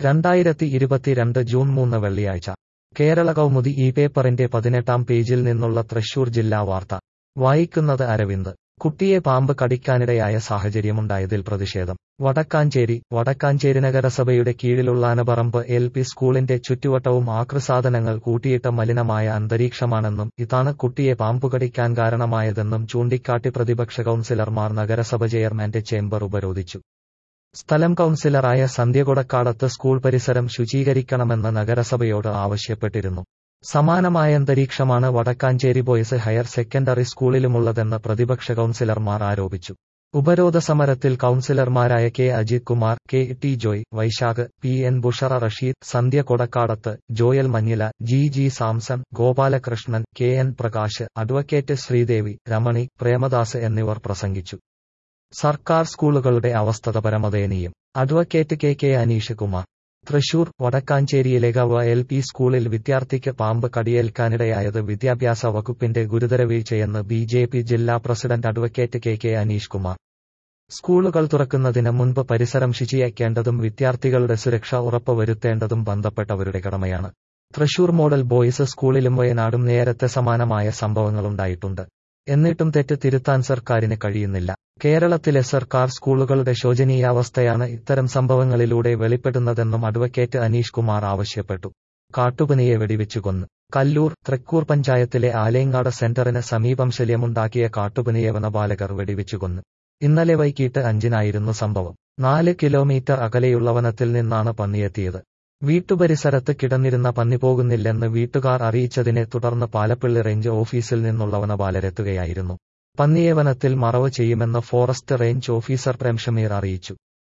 രണ്ടായിരത്തി ഇരുപത്തിരണ്ട് ജൂൺ മൂന്ന് വെള്ളിയാഴ്ച കേരള കൗമുദി ഈ പേപ്പറിന്റെ പതിനെട്ടാം പേജിൽ നിന്നുള്ള തൃശൂർ ജില്ലാ വാർത്ത വായിക്കുന്നത് അരവിന്ദ് കുട്ടിയെ പാമ്പ് കടിക്കാനിടയായ സാഹചര്യമുണ്ടായതിൽ പ്രതിഷേധം വടക്കാഞ്ചേരി വടക്കാഞ്ചേരി നഗരസഭയുടെ കീഴിലുള്ള അനപറമ്പ് എൽ പി സ്കൂളിന്റെ ചുറ്റുവട്ടവും ആക്രിസാധനങ്ങൾ കൂട്ടിയിട്ട മലിനമായ അന്തരീക്ഷമാണെന്നും ഇതാണ് കുട്ടിയെ പാമ്പുകടിക്കാൻ കാരണമായതെന്നും ചൂണ്ടിക്കാട്ടി പ്രതിപക്ഷ കൌൺസിലർമാർ നഗരസഭ ചെയർമാന്റെ ചേംബർ ഉപരോധിച്ചു സ്ഥലം കൌൺസിലറായ സന്ധ്യ കൊടക്കാടത്ത് സ്കൂൾ പരിസരം ശുചീകരിക്കണമെന്ന് നഗരസഭയോട് ആവശ്യപ്പെട്ടിരുന്നു സമാനമായ അന്തരീക്ഷമാണ് വടക്കാഞ്ചേരി ബോയ്സ് ഹയർ സെക്കൻഡറി സ്കൂളിലുമുള്ളതെന്ന് പ്രതിപക്ഷ കൌൺസിലർമാർ ആരോപിച്ചു ഉപരോധ സമരത്തിൽ കൌൺസിലർമാരായ K Ajith Kumar K T Joy Vaishakh P N Bushara Rasheed Sandhya Kodakkadath Joel Manjila G G Samson Gopalakrishnan K N Prakash advocate Sreedevi Ramani Premadas എന്നിവർ പ്രസംഗിച്ചു സർക്കാർ സ്കൂളുകളുടെ അവസ്ഥ പരമദയനീയം advocate K K Aneesh Kumar Thrissur വടക്കാഞ്ചേരിയിലെ ഗവ എൽ പി സ്കൂളിൽ വിദ്യാർത്ഥിക്ക് പാമ്പ് കടിയേൽക്കാനിടയായത് വിദ്യാഭ്യാസ വകുപ്പിന്റെ ഗുരുതര വീഴ്ചയെന്ന് ബി ജെ പി ജില്ലാ president advocate K K Aneesh Kumar സ്കൂളുകൾ തുറക്കുന്നതിന് മുൻപ് പരിസരം ശുചിയാക്കേണ്ടതും വിദ്യാർത്ഥികളുടെ സുരക്ഷ ഉറപ്പുവരുത്തേണ്ടതും ബന്ധപ്പെട്ടവരുടെ കടമയാണ് തൃശൂർ മോഡൽ ബോയ്സ് സ്കൂളിലും വയനാടും നേരത്തെ സമാനമായ സംഭവങ്ങളുണ്ടായിട്ടുണ്ട് എന്നിട്ടും തെറ്റ് തിരുത്താൻ സർക്കാരിന് കഴിയുന്നില്ല കേരളത്തിലെ സർക്കാർ സ്കൂളുകളുടെ ശോചനീയാവസ്ഥയാണ് ഇത്തരം സംഭവങ്ങളിലൂടെ വെളിപ്പെടുന്നതെന്നും അഡ്വക്കേറ്റ് അനീഷ് കുമാർ ആവശ്യപ്പെട്ടു കാട്ടുപനിയെ വെടിവെച്ചു കൊന്നു കല്ലൂർ തൃക്കൂർ പഞ്ചായത്തിലെ ആലേങ്ങാട് സെന്ററിന് സമീപം ശല്യമുണ്ടാക്കിയ കാട്ടുപനിയെ വനപാലകർ വെടിവെച്ചു കൊന്നു ഇന്നലെ വൈകിട്ട് അഞ്ചിനായിരുന്നു സംഭവം നാല് കിലോമീറ്റർ അകലെയുള്ള വനത്തിൽ നിന്നാണ് പന്നിയെത്തിയത് വീട്ടുപരിസരത്ത് കിടന്നിരുന്ന പന്നി പോകുന്നില്ലെന്ന് വീട്ടുകാർ അറിയിച്ചതിനെ തുടർന്ന് പാലപ്പള്ളി റേഞ്ച് ഓഫീസിൽ നിന്നുള്ള വനപാലരെത്തുകയായിരുന്നു പന്നിയെ വനത്തിൽ മറവ് ചെയ്യുമെന്ന് ഫോറസ്റ്റ് റേഞ്ച് ഓഫീസർ പ്രേംഷമീർ അറിയിച്ചു